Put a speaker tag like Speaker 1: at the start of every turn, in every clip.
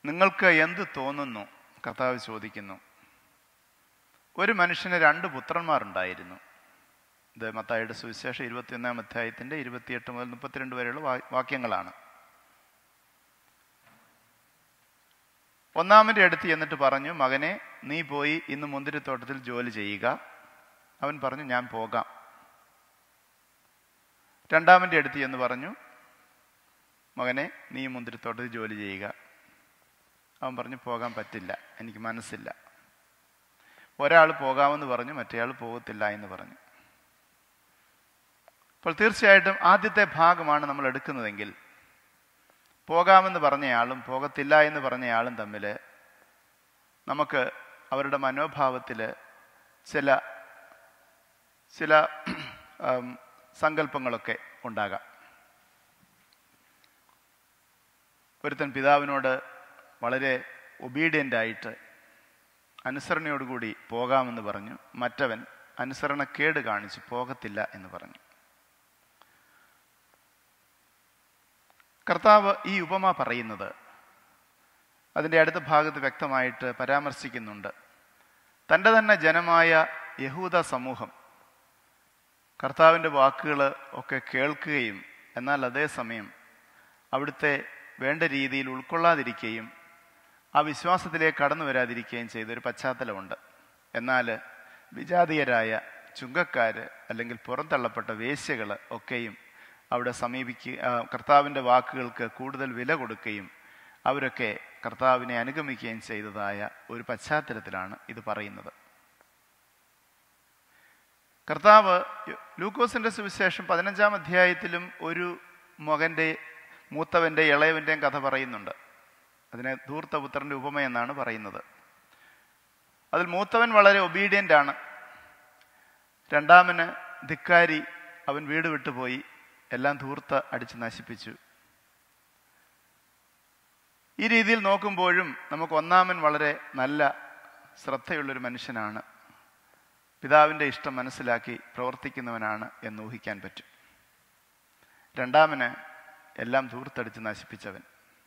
Speaker 1: നിങ്ങൾക്ക് എന്ത് തോന്നുന്നു കർത്താവ് ചോദിക്കുന്നു ഒരു മനുഷ്യന് രണ്ട് പുത്രന്മാരുണ്ടായിരുന്നു ഇത് മത്തായിയുടെ സുവിശേഷം ഇരുപത്തിയൊന്നാം അധ്യായത്തിന്റെ ഇരുപത്തിയെട്ട് മുതൽ മുപ്പത്തിരണ്ട് വരെയുള്ള വാ- വാക്യങ്ങളാണ് ഒന്നാമൻ്റെ അടുത്ത് എന്നിട്ട് പറഞ്ഞു മകനെ നീ പോയി ഇന്ന് മുന്തിരിത്തോട്ടത്തിൽ ജോലി ചെയ്യുക അവൻ പറഞ്ഞു ഞാൻ പോകാം രണ്ടാമൻ്റെ അടുത്ത് എന്ന് പറഞ്ഞു മകനെ നീ മുന്തിരിത്തോട്ടത്തിൽ ജോലി ചെയ്യുക അവൻ പറഞ്ഞു പോകാൻ പറ്റില്ല എനിക്ക് മനസ്സില്ല ഒരാൾ പോകാമെന്ന് പറഞ്ഞു മറ്റേയാൾ പോകത്തില്ല എന്ന് പറഞ്ഞു അപ്പോൾ തീർച്ചയായിട്ടും ആദ്യത്തെ ഭാഗമാണ് നമ്മൾ എടുക്കുന്നതെങ്കിൽ പോകാമെന്ന് പറഞ്ഞയാളും പോകത്തില്ല എന്ന് പറഞ്ഞയാളും തമ്മിൽ നമുക്ക് അവരുടെ മനോഭാവത്തിൽ ചില ചില ആം, സങ്കല്പങ്ങളൊക്കെ ഉണ്ടാകാം ഒരുത്തൻ പിതാവിനോട് വളരെ ഒബീഡിയൻ്റ് ആയിട്ട് അനുസരണയോടുകൂടി പോകാമെന്ന് പറഞ്ഞു മറ്റവൻ അനുസരണക്കേട് കാണിച്ച് പോകത്തില്ല എന്ന് പറഞ്ഞു കർത്താവ് ഈ ഉപമ പറയുന്നത് അതിൻ്റെ അടുത്ത ഭാഗത്ത് വ്യക്തമായിട്ട് പരാമർശിക്കുന്നുണ്ട് തൻ്റെ തന്നെ ജനമായ യഹൂദ സമൂഹം കർത്താവിൻ്റെ വാക്കുകൾ ഒക്കെ കേൾക്കുകയും എന്നാൽ അതേസമയം അവിടുത്തെ വേണ്ട രീതിയിൽ ഉൾക്കൊള്ളാതിരിക്കുകയും ആ വിശ്വാസത്തിലേക്ക് കടന്നു വരാതിരിക്കുകയും ചെയ്ത ഒരു പശ്ചാത്തലമുണ്ട് എന്നാൽ വിജാതീയരായ ചുങ്കക്കാർ അല്ലെങ്കിൽ പുറന്തള്ളപ്പെട്ട വേശ്യകൾ ഒക്കെയും അവിടെ സമീപിക്കുക ആ, കർത്താവിൻ്റെ വാക്കുകൾക്ക് കൂടുതൽ വില കൊടുക്കുകയും അവരൊക്കെ കർത്താവിനെ അനുഗമിക്കുകയും ചെയ്തതായ ഒരു പശ്ചാത്തലത്തിലാണ് ഇത് പറയുന്നത് കർത്താവ് ലൂക്കോസിന്റെ സുവിശേഷം പതിനഞ്ചാം അധ്യായത്തിലും ഒരു മകന്റെ മൂത്തവന്റെ ഇളയവന്റെയും കഥ പറയുന്നുണ്ട് അതിനെ ധൂർത്തപുത്രന്റെ ഉപമയെന്നാണ് പറയുന്നത് അതിൽ മൂത്തവൻ വളരെ ഒബീഡിയൻ്റ് ആണ് രണ്ടാമന് ധിക്കാരി അവൻ വീട് വിട്ടുപോയി എല്ലാം ധൂർത്ത് അടിച്ച് നശിപ്പിച്ചു ഈ രീതിയിൽ നോക്കുമ്പോഴും നമുക്ക് ഒന്നാമൻ വളരെ നല്ല ശ്രദ്ധയുള്ളൊരു മനുഷ്യനാണ് പിതാവിൻ്റെ ഇഷ്ടം മനസ്സിലാക്കി പ്രവർത്തിക്കുന്നവനാണ് എന്ന് ഊഹിക്കാൻ പറ്റും രണ്ടാമന് എല്ലാം ധൂർത്തടിച്ച് നശിപ്പിച്ചവൻ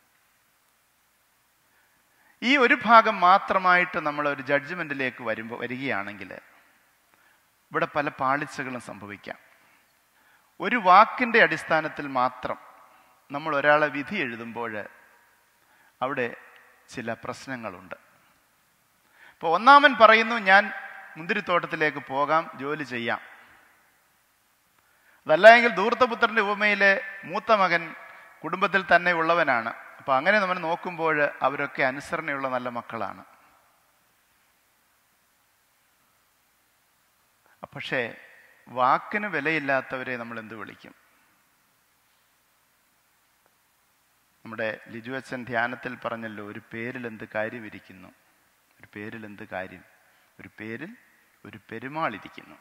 Speaker 1: ഈ ഒരു ഭാഗം മാത്രമായിട്ട് നമ്മൾ ഒരു ജഡ്ജ്മെന്റിലേക്ക് വരുമ്പോൾ വരികയാണെങ്കിൽ ഇവിടെ പല പാളിച്ചകളും സംഭവിക്കാം ഒരു വാക്കിൻ്റെ അടിസ്ഥാനത്തിൽ മാത്രം നമ്മൾ ഒരാളെ വിധി എഴുതുമ്പോൾ അവിടെ ചില പ്രശ്നങ്ങളുണ്ട് ഇപ്പോൾ ഒന്നാമൻ പറയുന്നു ഞാൻ മുന്തിരിത്തോട്ടത്തിലേക്ക് പോകാം ജോലി ചെയ്യാം അതല്ല എങ്കിൽ ധൂർത്തപുത്രന്റെ ഉപമയിലെ മൂത്ത മകൻ കുടുംബത്തിൽ തന്നെ ഉള്ളവനാണ് അപ്പൊ അങ്ങനെ നമ്മൾ നോക്കുമ്പോൾ അവരൊക്കെ അനുസരണയുള്ള നല്ല മക്കളാണ് പക്ഷേ വാക്കിന് വിലയില്ലാത്തവരെ നമ്മൾ എന്ത് വിളിക്കും നമ്മുടെ ലിജു അച്ഛൻ ധ്യാനത്തിൽ പറഞ്ഞല്ലോ ഒരു പേരിൽ എന്ത് കാര്യം ഇരിക്കുന്നു ഒരു പേരിൽ എന്ത് കാര്യം ഒരു പേരിൽ ഒരു പെരുമാൾ ഇരിക്കുന്നു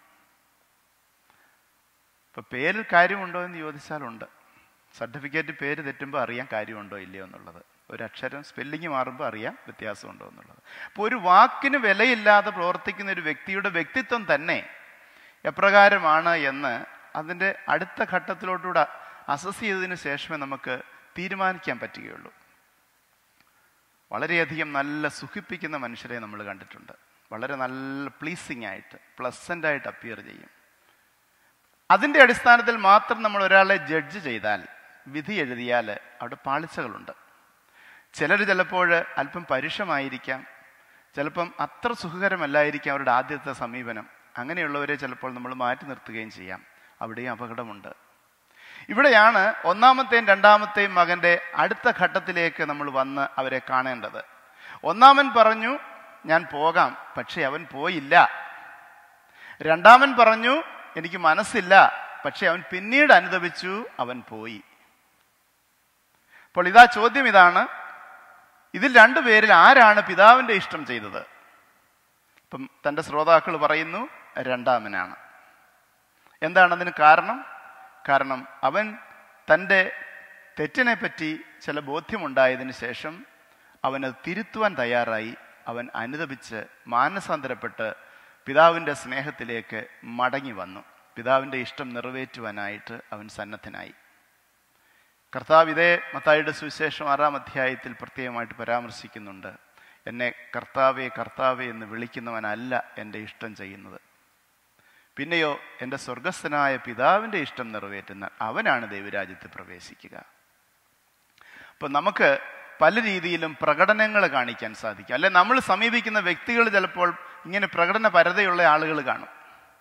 Speaker 1: ഇപ്പൊ പേരിൽ കാര്യമുണ്ടോ എന്ന് ചോദിച്ചാലുണ്ട് സർട്ടിഫിക്കറ്റ് പേര് തെറ്റുമ്പോൾ അറിയാം കാര്യമുണ്ടോ ഇല്ലയോ എന്നുള്ളത് ഒരു അക്ഷരം സ്പെല്ലിങ് മാറുമ്പോൾ അറിയാം വ്യത്യാസമുണ്ടോ എന്നുള്ളത് അപ്പോൾ ഒരു വാക്കിന് വിലയില്ലാതെ പ്രവർത്തിക്കുന്ന ഒരു വ്യക്തിയുടെ വ്യക്തിത്വം തന്നെ എപ്രകാരമാണ് എന്ന് അതിൻ്റെ അടുത്ത ഘട്ടത്തിലോട്ടൂടെ അസസ് ചെയ്തതിന് ശേഷമേ നമുക്ക് തീരുമാനിക്കാൻ പറ്റുകയുള്ളൂ വളരെയധികം നല്ല സുഖിപ്പിക്കുന്ന മനുഷ്യരെ നമ്മൾ കണ്ടിട്ടുണ്ട് വളരെ നല്ല പ്ലീസിങ് ആയിട്ട് പ്ലസൻ്റ് ആയിട്ട് അപ്പിയർ ചെയ്യും അതിൻ്റെ അടിസ്ഥാനത്തിൽ മാത്രം നമ്മൾ ഒരാളെ ജഡ്ജ് ചെയ്താൽ വിധി എഴുതിയാൽ അവിടെ പാളിച്ചകളുണ്ട് ചിലർ ചിലപ്പോൾ അല്പം പരുഷമായിരിക്കാം ചിലപ്പം അത്ര സുഖകരമല്ലായിരിക്കാം അവരുടെ ആദ്യത്തെ സമീപനം അങ്ങനെയുള്ളവരെ ചിലപ്പോൾ നമ്മൾ മാറ്റി നിർത്തുകയും ചെയ്യാം അവിടെയും അപകടമുണ്ട് ഇവിടെയാണ് ഒന്നാമത്തെയും രണ്ടാമത്തെയും മകന്റെ അടുത്ത ഘട്ടത്തിലേക്ക് നമ്മൾ വന്ന് അവരെ കാണേണ്ടത് ഒന്നാമൻ പറഞ്ഞു ഞാൻ പോകാം പക്ഷെ അവൻ പോയില്ല രണ്ടാമൻ പറഞ്ഞു എനിക്ക് മനസ്സില്ല പക്ഷെ അവൻ പിന്നീട് അനുദപിച്ചു അവൻ പോയി അപ്പോൾ ഇതാ ചോദ്യം ഇതാണ് ഇതിൽ രണ്ടുപേരിൽ ആരാണ് പിതാവിന്റെ ഇഷ്ടം ചെയ്തത് ഇപ്പം തൻ്റെ ശ്രോതാക്കൾ പറയുന്നു രണ്ടാമനാണ് എന്താണ് അതിന് കാരണം കാരണം അവൻ തൻ്റെ തെറ്റിനെ പറ്റി ചില ബോധ്യമുണ്ടായതിനു ശേഷം അവനത് തിരുത്തുവാൻ തയ്യാറായി അവൻ അനുദപിച്ച് മാനസാന്തരപ്പെട്ട് പിതാവിൻ്റെ സ്നേഹത്തിലേക്ക് മടങ്ങി വന്നു പിതാവിൻ്റെ ഇഷ്ടം നിറവേറ്റുവാനായിട്ട് അവൻ സന്നദ്ധനായി കർത്താവ് ഇതേ മത്തായിയുടെ സുവിശേഷം ആറാം അധ്യായത്തിൽ പ്രത്യേകമായിട്ട് പരാമർശിക്കുന്നുണ്ട് എന്നെ കർത്താവെ കർത്താവെ എന്ന് വിളിക്കുന്നവനല്ല എൻ്റെ ഇഷ്ടം ചെയ്യുന്നത് പിന്നെയോ എൻ്റെ സ്വർഗസ്ഥനായ പിതാവിൻ്റെ ഇഷ്ടം നിറവേറ്റുന്ന അവനാണ് ദൈവരാജ്യത്തിൽ പ്രവേശിക്കുക അപ്പോൾ നമുക്ക് പല രീതിയിലും പ്രകടനങ്ങൾ കാണിക്കാൻ സാധിക്കും അല്ലെ നമ്മൾ സമീപിക്കുന്ന വ്യക്തികൾ ചിലപ്പോൾ ഇങ്ങനെ പ്രകടന പരതയുള്ള ആളുകൾ കാണും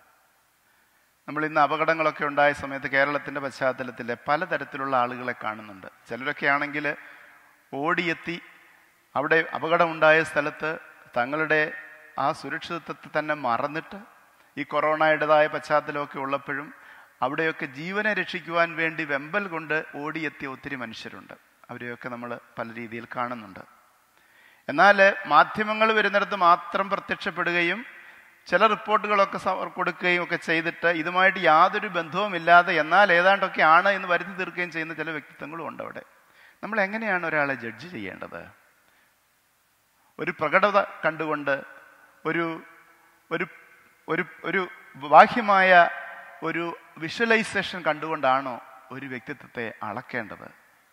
Speaker 1: നമ്മൾ ഇന്ന് അപകടങ്ങളൊക്കെ ഉണ്ടായ സമയത്ത് കേരളത്തിൻ്റെ പശ്ചാത്തലത്തിൽ പലതരത്തിലുള്ള ആളുകളെ കാണുന്നുണ്ട് ചിലരൊക്കെ ആണെങ്കിൽ ഓടിയെത്തി അവിടെ അപകടമുണ്ടായ സ്ഥലത്ത് തങ്ങളുടെ ആ സുരക്ഷിതത്വത്തെ തന്നെ മറന്നിട്ട് ഈ കൊറോണയുടേതായ പശ്ചാത്തലമൊക്കെ ഉള്ളപ്പോഴും അവിടെയൊക്കെ ജീവനെ രക്ഷിക്കുവാൻ വേണ്ടി വെമ്പൽ കൊണ്ട് ഓടിയെത്തിയ ഒത്തിരി മനുഷ്യരുണ്ട് അവരെയൊക്കെ നമ്മൾ പല രീതിയിൽ കാണുന്നുണ്ട് എന്നാൽ മാധ്യമങ്ങൾ വരുന്നിടത്ത് മാത്രം പ്രത്യക്ഷപ്പെടുകയും ചില റിപ്പോർട്ടുകളൊക്കെ സ- കൊടുക്കുകയും ഒക്കെ ചെയ്തിട്ട് ഇതുമായിട്ട് യാതൊരു ബന്ധവുമില്ലാതെ എന്നാൽ ഏതാണ്ടൊക്കെ ആണ് എന്ന് വരുത്തി തീർക്കുകയും ചെയ്യുന്ന ചില വ്യക്തിത്വങ്ങളും ഉണ്ട് അവിടെ നമ്മൾ എങ്ങനെയാണ് ഒരാളെ ജഡ്ജ് ചെയ്യേണ്ടത് ഒരു പ്രകടത കണ്ടുകൊണ്ട് ഒരു ഒരു ഒരു ഒരു ബാഹ്യമായ ഒരു വിഷ്വലൈസേഷൻ കണ്ടുകൊണ്ടാണോ ഒരു വ്യക്തിത്വത്തെ അളക്കേണ്ടത്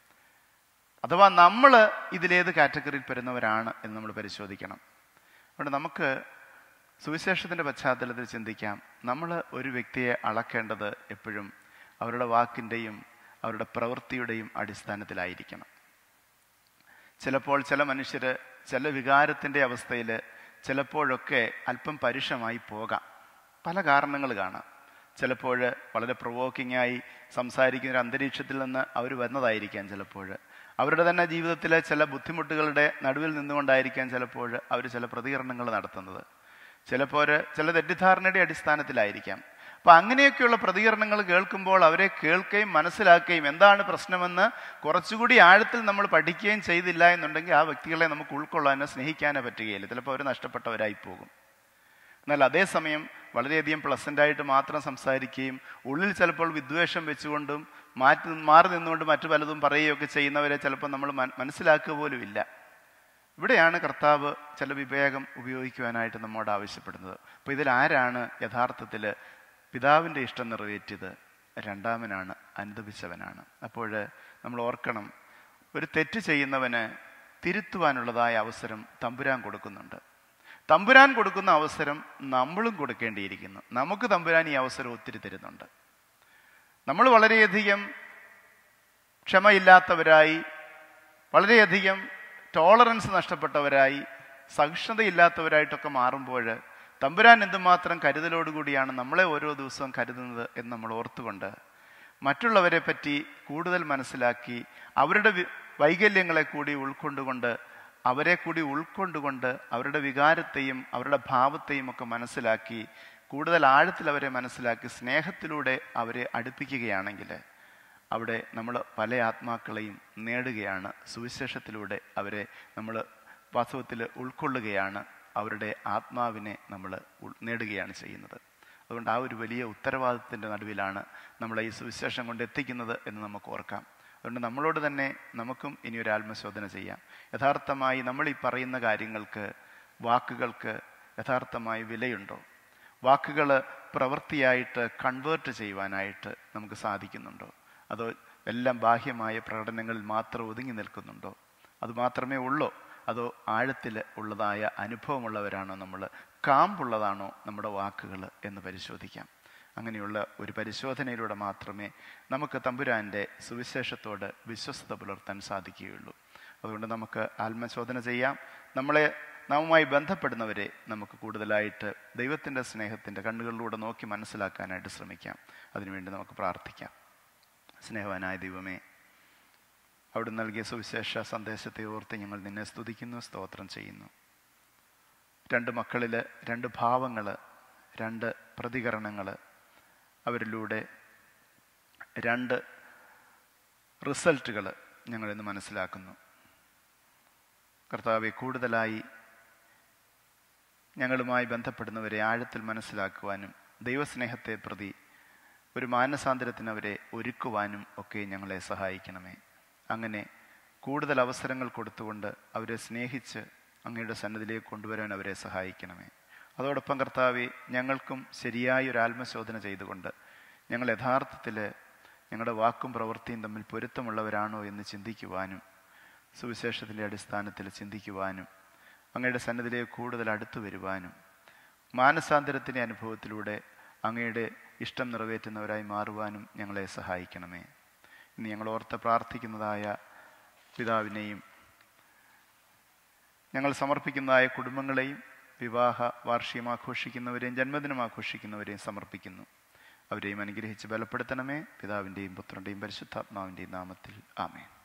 Speaker 1: അഥവാ നമ്മൾ ഇതിലേത് കാറ്റഗറിയിൽ പെടുന്നവരാണ് എന്ന് നമ്മൾ പരിശോധിക്കണം അതുകൊണ്ട് നമുക്ക് സുവിശേഷത്തിൻ്റെ പശ്ചാത്തലത്തിൽ ചിന്തിക്കാം നമ്മൾ ഒരു വ്യക്തിയെ അളക്കേണ്ടത് എപ്പോഴും അവരുടെ വാക്കിൻ്റെയും അവരുടെ പ്രവൃത്തിയുടെയും അടിസ്ഥാനത്തിലായിരിക്കണം ചിലപ്പോൾ ചില മനുഷ്യർ ചില വികാരത്തിൻ്റെ അവസ്ഥയിൽ ചിലപ്പോഴൊക്കെ അല്പം പരുഷമായി പോകാം പല കാരണങ്ങൾ കാണാം ചിലപ്പോൾ വളരെ പ്രൊവോക്കിംഗ് ആയി സംസാരിക്കുന്ന ഒരു അന്തരീക്ഷത്തിൽ നിന്ന് അവർ വരുന്നതായിരിക്കാം ചിലപ്പോൾ അവരുടെ തന്നെ ജീവിതത്തിലെ ചില ബുദ്ധിമുട്ടുകളുടെ നടുവിൽ നിന്നുകൊണ്ടായിരിക്കാം ചിലപ്പോൾ അവർ ചില പ്രതികരണങ്ങൾ നടത്തുന്നത് ചിലപ്പോൾ ചില തെറ്റിദ്ധാരണയുടെ അടിസ്ഥാനത്തിലായിരിക്കാം അപ്പൊ അങ്ങനെയൊക്കെയുള്ള പ്രതികരണങ്ങൾ കേൾക്കുമ്പോൾ അവരെ കേൾക്കുകയും മനസ്സിലാക്കുകയും എന്താണ് പ്രശ്നമെന്ന് കുറച്ചുകൂടി ആഴത്തിൽ നമ്മൾ പഠിക്കുകയും ചെയ്തില്ല എന്നുണ്ടെങ്കിൽ ആ വ്യക്തികളെ നമുക്ക് ഉൾക്കൊള്ളാനോ സ്നേഹിക്കാനോ പറ്റുകയില്ല ചിലപ്പോൾ അവർ നഷ്ടപ്പെട്ടവരായി പോകും എന്നാൽ അതേസമയം വളരെയധികം പ്ലസൻ്റ് ആയിട്ട് മാത്രം സംസാരിക്കുകയും ഉള്ളിൽ ചിലപ്പോൾ വിദ്വേഷം വെച്ചുകൊണ്ടും മാറ്റി മാറി നിന്നുകൊണ്ട് മറ്റു പലതും പറയുകയൊക്കെ ചെയ്യുന്നവരെ ചിലപ്പോൾ നമ്മൾ മന- മനസ്സിലാക്കുക പോലും ഇല്ല ഇവിടെയാണ് കർത്താവ് ചില വിവേകം ഉപയോഗിക്കുവാനായിട്ട് നമ്മോട് ആവശ്യപ്പെടുന്നത് അപ്പോൾ ഇതിൽ ആരാണ് യഥാർത്ഥത്തിൽ പിതാവിൻ്റെ ഇഷ്ടം നിറവേറ്റിയത് രണ്ടാമനാണ് അനുദപിച്ചവനാണ് അപ്പോൾ നമ്മൾ ഓർക്കണം ഒരു തെറ്റ് ചെയ്യുന്നവന് തിരുത്തുവാനുള്ളതായ അവസരം തമ്പുരാൻ കൊടുക്കുന്നുണ്ട് തമ്പുരാൻ കൊടുക്കുന്ന അവസരം നമ്മളും കൊടുക്കേണ്ടിയിരിക്കുന്നു നമുക്ക് തമ്പുരാൻ ഈ അവസരം ഒത്തിരി തരുന്നുണ്ട് നമ്മൾ വളരെയധികം ക്ഷമയില്ലാത്തവരായി വളരെയധികം ടോളറൻസ് നഷ്ടപ്പെട്ടവരായി സഹിഷ്ണുതയില്ലാത്തവരായിട്ടൊക്കെ മാറുമ്പോൾ തമ്പുരാൻ എന്തുമാത്രം കരുതലോടുകൂടിയാണ് നമ്മളെ ഓരോ ദിവസവും കരുതുന്നത് എന്ന് നമ്മൾ ഓർത്തുകൊണ്ട് മറ്റുള്ളവരെ പറ്റി കൂടുതൽ മനസ്സിലാക്കി അവരുടെ വി- വൈകല്യങ്ങളെ കൂടി ഉൾക്കൊണ്ടുകൊണ്ട് അവരെ കൂടി ഉൾക്കൊണ്ടുകൊണ്ട് അവരുടെ വികാരത്തെയും അവരുടെ ഭാവത്തെയും ഒക്കെ മനസ്സിലാക്കി കൂടുതൽ ആഴത്തിൽ അവരെ മനസ്സിലാക്കി സ്നേഹത്തിലൂടെ അവരെ അടുപ്പിക്കുകയാണെങ്കിൽ അവിടെ നമ്മൾ പല ആത്മാക്കളെയും നേടുകയാണ് സുവിശേഷത്തിലൂടെ അവരെ നമ്മൾ വാസ്തവത്തിൽ ഉൾക്കൊള്ളുകയാണ് അവരുടെ ആത്മാവിനെ നമ്മൾ ഉൾ- നേടുകയാണ് ചെയ്യുന്നത് അതുകൊണ്ട് ആ ഒരു വലിയ ഉത്തരവാദിത്തത്തിൻ്റെ നടുവിലാണ് നമ്മളെ ഈ സുവിശേഷം കൊണ്ട് എത്തിക്കുന്നത് എന്ന് നമുക്ക് ഓർക്കാം അതുകൊണ്ട് നമ്മളോട് തന്നെ നമുക്കും ഇനി ഒരു ആത്മശോധന ചെയ്യാം യഥാർത്ഥമായി നമ്മൾ ഈ പറയുന്ന കാര്യങ്ങൾക്ക് വാക്കുകൾക്ക് യഥാർത്ഥമായി വിലയുണ്ടോ വാക്കുകൾ പ്രവൃത്തിയായിട്ട് കൺവേർട്ട് ചെയ്യുവാനായിട്ട് നമുക്ക് സാധിക്കുന്നുണ്ടോ അതോ എല്ലാം ബാഹ്യമായ പ്രകടനങ്ങളിൽ മാത്രം ഒതുങ്ങി നിൽക്കുന്നുണ്ടോ അത് മാത്രമേ ഉള്ളൂ അതോ ആഴത്തിൽ ഉള്ളതായ അനുഭവമുള്ളവരാണോ നമ്മൾ കാമ്പുള്ളതാണോ നമ്മുടെ വാക്കുകൾ എന്ന് പരിശോധിക്കാം അങ്ങനെയുള്ള ഒരു പരിശോധനയിലൂടെ മാത്രമേ നമുക്ക് തമ്പുരാൻ്റെ സുവിശേഷത്തോട് വിശ്വസ്തത പുലർത്താൻ സാധിക്കുകയുള്ളൂ അതുകൊണ്ട് നമുക്ക് ആത്മശോധന ചെയ്യാം നമ്മളെ നാമുമായി ബന്ധപ്പെടുന്നവരെ നമുക്ക് കൂടുതലായിട്ട് ദൈവത്തിൻ്റെ സ്നേഹത്തിൻ്റെ കണ്ണുകളിലൂടെ നോക്കി മനസ്സിലാക്കാനായിട്ട് ശ്രമിക്കാം അതിനുവേണ്ടി നമുക്ക് പ്രാർത്ഥിക്കാം സ്നേഹവാനായ ദൈവമേ അവിടെ നൽകിയ സുവിശേഷ സന്ദേശത്തെ ഓർത്ത് ഞങ്ങൾ നിന്നെ സ്തുതിക്കുന്നു സ്തോത്രം ചെയ്യുന്നു രണ്ട് മക്കളിൽ രണ്ട് ഭാവങ്ങൾ രണ്ട് പ്രതികരണങ്ങൾ അവരിലൂടെ രണ്ട് റിസൾട്ടുകൾ ഞങ്ങളിന്ന് മനസ്സിലാക്കുന്നു കർത്താവെ കൂടുതലായി ഞങ്ങളുമായി ബന്ധപ്പെടുന്നവരെ ആഴത്തിൽ മനസ്സിലാക്കുവാനും ദൈവസ്നേഹത്തെ പ്രതി ഒരു മാനസാന്തരത്തിന് അവരെ ഒരുക്കുവാനും ഒക്കെ ഞങ്ങളെ സഹായിക്കണമേ അങ്ങനെ കൂടുതൽ അവസരങ്ങൾ കൊടുത്തുകൊണ്ട് അവരെ സ്നേഹിച്ച് അങ്ങയുടെ സന്നദ്ധിയിലേക്ക് കൊണ്ടുവരാൻ അവരെ സഹായിക്കണമേ അതോടൊപ്പം കർത്താവെ ഞങ്ങൾക്കും ശരിയായ ഒരു ആത്മശോധന ചെയ്തുകൊണ്ട് ഞങ്ങൾ യഥാർത്ഥത്തിൽ ഞങ്ങളുടെ വാക്കും പ്രവൃത്തിയും തമ്മിൽ പൊരുത്തമുള്ളവരാണോ എന്ന് ചിന്തിക്കുവാനും സുവിശേഷത്തിൻ്റെ അടിസ്ഥാനത്തിൽ ചിന്തിക്കുവാനും അങ്ങയുടെ സന്നദ്ധിയിലേക്ക് കൂടുതൽ അടുത്തു വരുവാനും മാനസാന്തരത്തിൻ്റെ അനുഭവത്തിലൂടെ അങ്ങയുടെ ഇഷ്ടം നിറവേറ്റുന്നവരായി മാറുവാനും ഞങ്ങളെ സഹായിക്കണമേ ഇന്ന് ഞങ്ങൾ ഓർത്ത് പ്രാർത്ഥിക്കുന്നതായ പിതാവിനെയും ഞങ്ങൾ സമർപ്പിക്കുന്നതായ കുടുംബങ്ങളെയും വിവാഹ വാർഷികം ആഘോഷിക്കുന്നവരെയും ജന്മദിനം ആഘോഷിക്കുന്നവരെയും സമർപ്പിക്കുന്നു അവരെയും അനുഗ്രഹിച്ച് ബലപ്പെടുത്തണമേ പിതാവിൻ്റെയും പുത്രൻ്റെയും പരിശുദ്ധാത്മാവിൻ്റെയും നാമത്തിൽ ആമേൻ